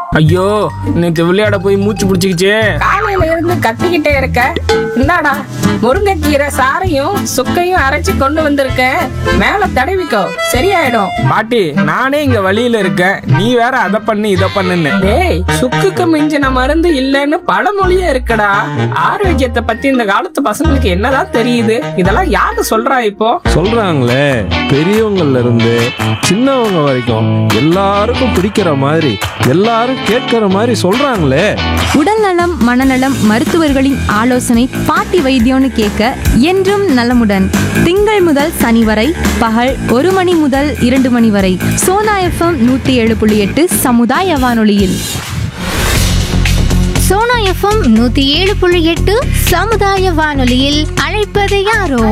ஐயோ நேற்று விளையாட போய் மூச்சு பிடிச்சிக்கிச்சே காலையில இருந்து கத்திக்கிட்டே இருக்க இந்தாடா முருங்கைக்கீரை சாறையும் சுக்கையும் அரைச்சு கொண்டு வந்திருக்கேன் மேல தடவிக்கோ சரியாயிடும் பாட்டி நானே இங்க வழியில இருக்கேன் நீ வேற அதை பண்ணு இதை பண்ணுன்னு டேய் சுக்குக்கு மிஞ்சின மருந்து இல்லைன்னு பழமொழியே இருக்குடா ஆரோக்கியத்தை பத்தி இந்த காலத்து பசங்களுக்கு என்னதான் தெரியுது இதெல்லாம் யாரு சொல்றா இப்போ சொல்றாங்களே பெரியவங்கள்ல இருந்து சின்னவங்க வரைக்கும் எல்லாருக்கும் பிடிக்கிற மாதிரி எல்லாரும் கேட்கிற மாதிரி சொல்றாங்களே உடல் நலம் மனநலம் மருத்துவர்களின் ஆலோசனை பாட்டி வைத்தியம்னு கேட்க என்றும் நலமுடன் திங்கள் முதல் சனி வரை பகல் ஒரு மணி முதல் இரண்டு மணி வரை சோனா எஃப்எம் நூத்தி ஏழு புள்ளி எட்டு சமுதாய வானொலியில் சோனா எஃப்எம் நூத்தி ஏழு புள்ளி எட்டு சமுதாய வானொலியில் அழைப்பது யாரோ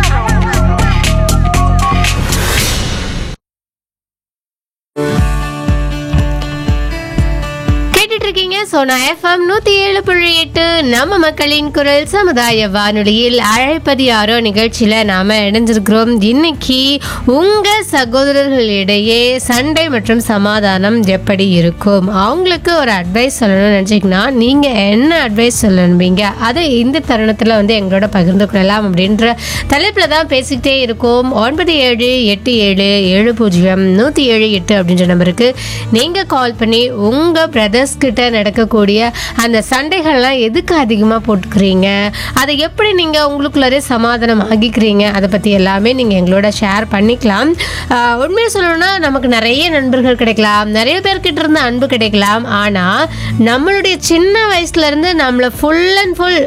கேட்டுட்டு இருக்கீங்க சோனா எஃப்எம் நூத்தி ஏழு புள்ளி எட்டு நம்ம மக்களின் குரல் சமுதாய வானொலியில் அழைப்பது யாரோ நிகழ்ச்சியில நாம இணைஞ்சிருக்கிறோம் இன்னைக்கு உங்க சகோதரர்களிடையே சண்டை மற்றும் சமாதானம் எப்படி இருக்கும் அவங்களுக்கு ஒரு அட்வைஸ் சொல்லணும்னு நினைச்சீங்கன்னா நீங்க என்ன அட்வைஸ் சொல்லணும்பீங்க அதை இந்த தருணத்துல வந்து எங்களோட பகிர்ந்து கொள்ளலாம் அப்படின்ற தலைப்புல தான் பேசிக்கிட்டே இருக்கோம் ஒன்பது ஏழு எட்டு ஏழு ஏழு பூஜ்ஜியம் நூற்றி ஏழு எட்டு அப்படின்ற நம்பருக்கு நீங்கள் கால் பண்ணி உங்கள் பிரதர்ஸ் கிட்ட நடக்கக்கூடிய அந்த சண்டைகள்லாம் எதுக்கு அதிகமாக போட்டுக்கிறீங்க அதை எப்படி நீங்கள் உங்களுக்குள்ளாரே சமாதானம் ஆகிக்கிறீங்க அதை பற்றி எல்லாமே நீங்கள் எங்களோட ஷேர் பண்ணிக்கலாம் ஆஹ் உண்மையை சொல்லணும்னா நமக்கு நிறைய நண்பர்கள் கிடைக்கலாம் நிறைய பேர்கிட்ட இருந்து அன்பு கிடைக்கலாம் ஆனால் நம்மளுடைய சின்ன வயசுலேருந்து நம்மளை full and full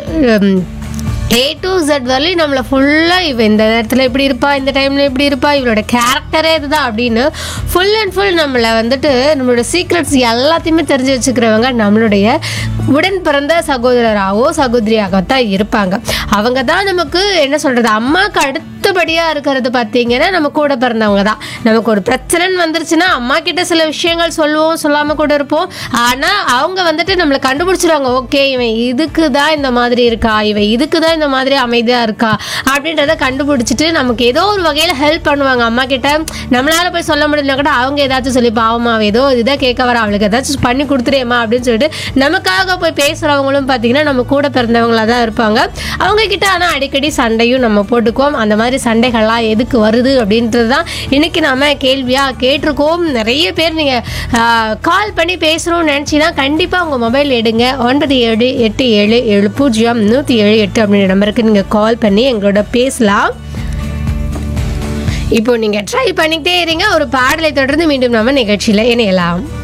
A to Z வரலையும் நம்மளை ஃபுல்லாக இவ இந்த நேரத்தில் இப்படி இருப்பா இந்த டைமில் இப்படி இருப்பா இவளோட கேரக்டரே இதுதான் அப்படின்னு ஃபுல் அண்ட் ஃபுல் நம்மளை வந்துட்டு நம்மளோட சீக்ரெட்ஸ் எல்லாத்தையுமே தெரிஞ்சு வச்சுக்கிறவங்க நம்மளுடைய உடன் பிறந்த சகோதரராகவோ சகோதரியாகத்தான் இருப்பாங்க அவங்க தான் நமக்கு என்ன சொல்கிறது அம்மாவுக்கு அடுத்தபடியாக இருக்கிறது பார்த்தீங்கன்னா நம்ம கூட பிறந்தவங்க தான் நமக்கு ஒரு பிரச்சனைன்னு வந்துருச்சுன்னா அம்மா கிட்ட சில விஷயங்கள் சொல்லுவோம் சொல்லாமல் கூட இருப்போம் ஆனால் அவங்க வந்துட்டு நம்மளை கண்டுபிடிச்சிருவாங்க ஓகே இவன் இதுக்கு தான் இந்த மாதிரி இருக்கா இவன் இதுக்கு தான் இந்த மாதிரி அமைதியாக இருக்கா அப்படின்றத கண்டுபிடிச்சிட்டு நமக்கு ஏதோ ஒரு வகையில் ஹெல்ப் பண்ணுவாங்க அம்மா கிட்ட நம்மளால போய் சொல்ல முடியலனா கூட அவங்க ஏதாச்சும் சொல்லி பாவமா அவ ஏதோ இதை கேட்க வர அவளுக்கு ஏதாச்சும் பண்ணி கொடுத்துருேம்மா அப்படின்னு சொல்லிட்டு நமக்காக போய் பேசுகிறவங்களும் பார்த்தீங்கன்னா நம்ம கூட பிறந்தவங்களா தான் இருப்பாங்க அவங்க கிட்ட ஆனால் அடிக்கடி சண்டையும் நம்ம போட்டுக்குவோம் அந்த மாதிரி சண்டைகள்லாம் எதுக்கு வருது அப்படின்றது தான் இன்னைக்கு நாம கேள்வியாக கேட்டிருக்கோம் நிறைய பேர் நீங்கள் கால் பண்ணி பேசுகிறோம்னு நினச்சின்னா கண்டிப்பாக உங்கள் மொபைல் எடுங்க ஒன்பது ஏழு எட்டு ஏழு ஏழு பூஜ்ஜியம் நூற்றி ஏழு எட்டு அப்படின்ற நம்பருக்கு நீங்கள் கால் பண்ணி எங்களோட பேசலாம் இப்போ நீங்கள் ட்ரை பண்ணிக்கிட்டே இருங்க ஒரு பாடலை தொடர்ந்து மீண்டும் நம்ம நிகழ்ச்சியில் இணையலாம்